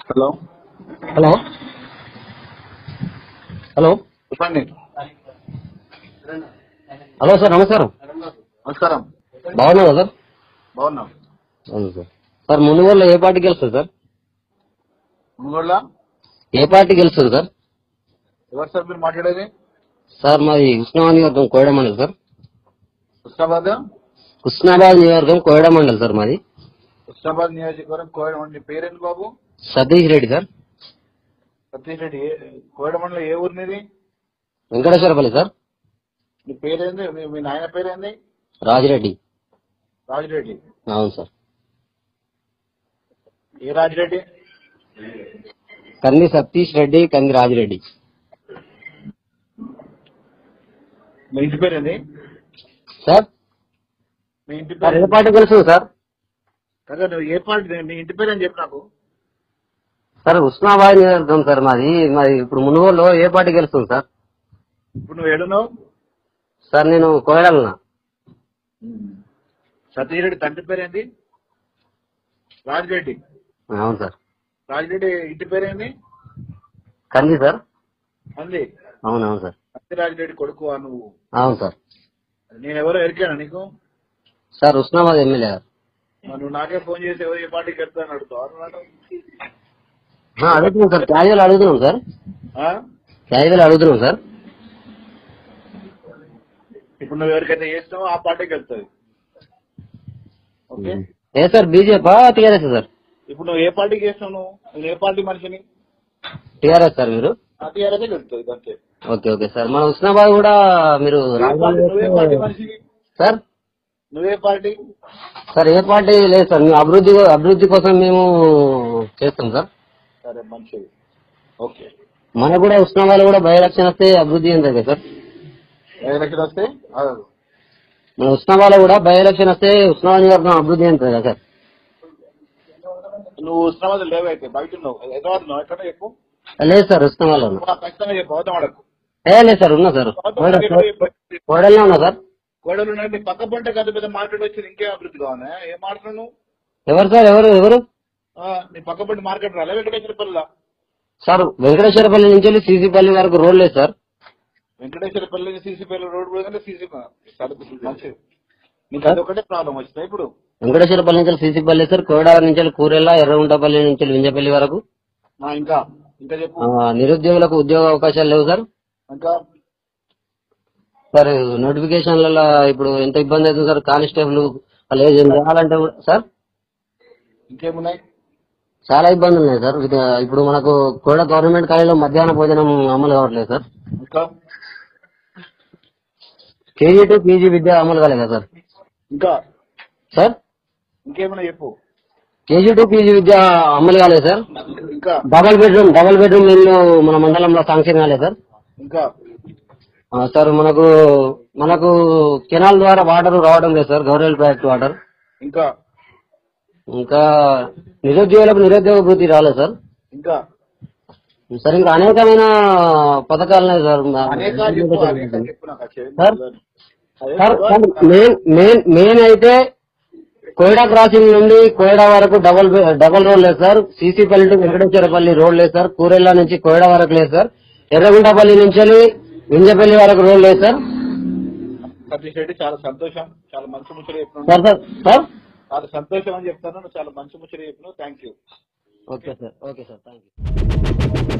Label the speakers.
Speaker 1: Hello
Speaker 2: hello hello
Speaker 1: చెప్పండి
Speaker 2: hello sir నమస్కారం
Speaker 1: నమస్కారం
Speaker 2: బాగున్నారా సార్
Speaker 1: బాగున్నాం
Speaker 2: అవును సార్ సార్ మునుగోడులో ఏ పార్టీ గెలుస్తుంది సార్
Speaker 1: మునుగోళ్ళ
Speaker 2: ఏ పార్టీ గెలుస్తుంది సార్
Speaker 1: ఎవరు సార్ మీరు మాట్లాడేది
Speaker 2: సార్ మాది ఉస్నాబాద్ నియోజకవర్గం కోయడ మండల్ సార్
Speaker 1: హుస్నాబాద్
Speaker 2: ఉస్నాబాద్ నియోజకవర్గం కోయడ మండల్ సార్ మాది
Speaker 1: హుస్నాబాద్ నియోజకవర్గం కోయడం నీ పేరేంటి బాబు
Speaker 2: సతీష్ రెడ్డి సార్
Speaker 1: సతీష్ రెడ్డి ఏ- కోయడం మండలం ఏ ఊరు నీది
Speaker 2: వెంకటేశ్వరపల్లి సార్
Speaker 1: నీ పేరేంది మీ- మీ నాయన పేరేంది
Speaker 2: రాజిరెడ్డి
Speaker 1: రాజిరెడ్డి
Speaker 2: అవును సార్
Speaker 1: ఏ రాజిరెడ్డి
Speaker 2: కంది సతీష్ రెడ్డి కంది రాజిరెడ్డి
Speaker 1: మీ ఇంటి పేరేంది
Speaker 2: సార్
Speaker 1: మీ ఇంటి
Speaker 2: సార్ ఏ
Speaker 1: పేరు
Speaker 2: పార్టీ గెలుస్తుంది సార్
Speaker 1: కదా నువ్వు ఏ పార్టీ నీ ఇంటి పేరు అని చెప్పు నాకు
Speaker 2: సార్ ఉస్నాబాద్ నియోజకవర్గం సార్ మాది మాది ఇప్పుడు మునుగోడులో ఏ పార్టీ గెలుస్తుంది సార్
Speaker 1: ఇప్పుడు నువ్వు ఏడున్నావు
Speaker 2: సార్ నేను కోయడన్నా
Speaker 1: సతీష్ రెడ్డి తండ్రి పేరేంది రాజిరెడ్డి
Speaker 2: అవును సార్
Speaker 1: రాజిరెడ్డి ఇంటి పేరేంది
Speaker 2: కంది సార్
Speaker 1: అంది
Speaker 2: అవును అవును సార్
Speaker 1: అంది రాజిరెడ్డి కొడుకు ఆ నువ్వు
Speaker 2: అవును సార్
Speaker 1: నేను ఎవరో ఎరికానా నీకు
Speaker 2: సార్ ఉస్నాబాద్ ఎమ్మెల్యే గారు
Speaker 1: మరి నువ్వు నాకే ఫోన్ చేసి ఎవరు ఏ పార్టీకి వెళ్తాను అడుగుతావు అన్నాడు.
Speaker 2: ఆ, అడుగుతున్నాం సార్ క్యాజువల్ అడుగుతున్నాం సార్
Speaker 1: ఆ?
Speaker 2: క్యాజువల్ అడుగుతున్నాం సార్
Speaker 1: ఇప్పుడు నువ్వు ఎవరికైతే చేస్తావో ఆ పార్టీకి వెళ్తుంది ఓకే
Speaker 2: ఏ సార్ బీజేపీ టీఆర్ఎస్ సార్
Speaker 1: ఇప్పుడు నువ్వు ఏ పార్టీకి చేస్తావు నువ్వు నువ్వు ఏ పార్టీ మనిషిని
Speaker 2: టీఆర్ఎస్ సార్ మీరు
Speaker 1: ఆ టీఆర్ఎస్ వెళ్తుంది అంతే
Speaker 2: ఓకే ఓకే సార్ మన ఉస్నాబాద్ కూడా మీరు
Speaker 1: ఏ పార్టీ- నువ్వే పార్టీ
Speaker 2: రాజధాని
Speaker 1: మనిషిని
Speaker 2: సార్
Speaker 1: నువ్వే పార్టీ
Speaker 2: సార్ ఏ పార్టీ లేదు సార్ మేము అభివృద్ధి అభివృద్ధి కోసం మేము చేస్తాం సార్
Speaker 1: సరే మంచిది ఓకే
Speaker 2: మనకు కూడా ఉస్నాబాద్ కూడా బై ఎలక్షన్ వస్తే అభివృద్ధి ఏంటి కదా సార్
Speaker 1: ఎలక్షన్ వస్తే ఆగదు.
Speaker 2: మన ఉస్నాబాద్ కూడా బై ఎలక్షన్ వస్తే ఉస్నాబాద్ నియోజకవర్గం అభివృద్ధి ఏంటి కదా సార్
Speaker 1: నువ్వు ఉస్మానాబాద్ లేవైతే బయట ఉన్నావు హైదరాబాద్ ఉన్నావు ఎక్కడ చెప్పు
Speaker 2: లేదు సార్ ఉస్నాబాద్లో ఉన్నా
Speaker 1: నువ్వు ఖచ్చితంగా చెప్పు అవతం అడకు
Speaker 2: ఏ లేదు సార్ ఉన్నా సార్ కోడల్లో ఉన్నా సార్
Speaker 1: కోడలు ఉన్నాడు నీ పక్క పంట కదా పెద్ద మార్కెట్ వచ్చింది ఇంకేం అభివృద్ధి కావాలి ఏం మాట్లాడు నువ్వు
Speaker 2: ఎవరు సార్ ఎవరు ఎవరు
Speaker 1: ఆ, నీ పక్క పంట మార్కెట్ రాలే వెంకటేశ్వర పల్లిలా
Speaker 2: సార్ వెంకటేశ్వరపల్లి నుంచి వెళ్ళి సీసీపల్లి వరకు రోడ్ లేదు సార్
Speaker 1: వెంకటేశ్వర పల్లి సీసీ పల్లి రోడ్ కూడా సీసీ మంచిది నీకు అది ఒకటే ప్రాబ్లం వచ్చిందా ఇప్పుడు
Speaker 2: వెంకటేశ్వరపల్లి నుంచి వెళ్ళి సీసీపల్లి సార్ కోడాల నుంచి వెళ్ళి కూరెల్ల ఎర్రగుంటపల్లి నుంచి వెళ్ళి వింజపల్లి వరకు
Speaker 1: ఆ, ఇంకా ఇంకా చెప్పు
Speaker 2: ఆ, నిరుద్యోగులకు ఉద్యోగ అవకాశాలు లేవు సార్
Speaker 1: ఇంకా
Speaker 2: సార్ నోటిఫికేషన్లలో ఇప్పుడు ఎంత ఇబ్బంది అవుతుంది సార్ కానిస్టేబుల్ వాళ్ళు ఏం చేయాలంటే కూడా- సార్
Speaker 1: ఇంకేమున్నాయి
Speaker 2: చాలా ఇబ్బందులు ఉన్నాయి సార్ ఇది, ఇప్పుడు మనకు కూడా గవర్నమెంట్ కాలేజీలో మధ్యాహ్న భోజనం అమలు కావట్లేదు సార్
Speaker 1: ఇంకా
Speaker 2: కేజీ టు పీజీ విద్య అమలు కాలేదు సార్
Speaker 1: ఇంకా
Speaker 2: సార్
Speaker 1: ఇంకేమున్నాయి చెప్పు
Speaker 2: కేజీ టు పీజీ విద్య అమలు కాలేదు సార్
Speaker 1: ఇంకా
Speaker 2: డబల్ బెడ్రూమ్ డబల్ బెడ్రూమ్ ఇల్లు మన మండలంలో శాంక్షన్ కాలేదు సార్
Speaker 1: ఇంకా
Speaker 2: ఆ, సార్ మనకు మనకు కెనాల్ ద్వారా వాటర్ రావడం లేదు సార్ గవర్నమెంట్ ప్రాజెక్ట్ వాటర్
Speaker 1: ఇంకా
Speaker 2: ఇంకా నిరుద్యోగులకు నిరుద్యోగ భృతి రాలేదు సార్
Speaker 1: ఇంకా
Speaker 2: సార్ ఇంకా అనేకమైన పథకాలు ఉన్నాయి సార్
Speaker 1: అనేక చెప్పు అనేక చెప్పు నాకు ఆ చెవి
Speaker 2: సార్?
Speaker 1: అదే
Speaker 2: సార్
Speaker 1: చెప్పు.
Speaker 2: సార్, మెయిన్ మెయిన్ మెయిన్ అయితే కోయడా క్రాసింగ్ నుండి కోయడా వరకు డబల్ బె- డబల్ రోడ్ లేదు sir Sisipalli to Venkateshwarapalli road లేదు సార్ కూరెల్లా నుంచి కోయడా వరకు లేదు సార్ ఎర్రగుంటపల్లి నుంచి వెళ్ళి వింజపల్లి వరకు రోడ్ లేదు సార్
Speaker 1: సతీష్ రెడ్డి చాలా సంతోషం చాలా మంచి ముచ్చట చెప్పినావు
Speaker 2: సార్ సార్ సార్
Speaker 1: చాలా సంతోషం అని చెప్తాను నువ్వు చాలా మంచి ముచ్చట చెప్పినావు thank you
Speaker 2: okay sir okay sir thank you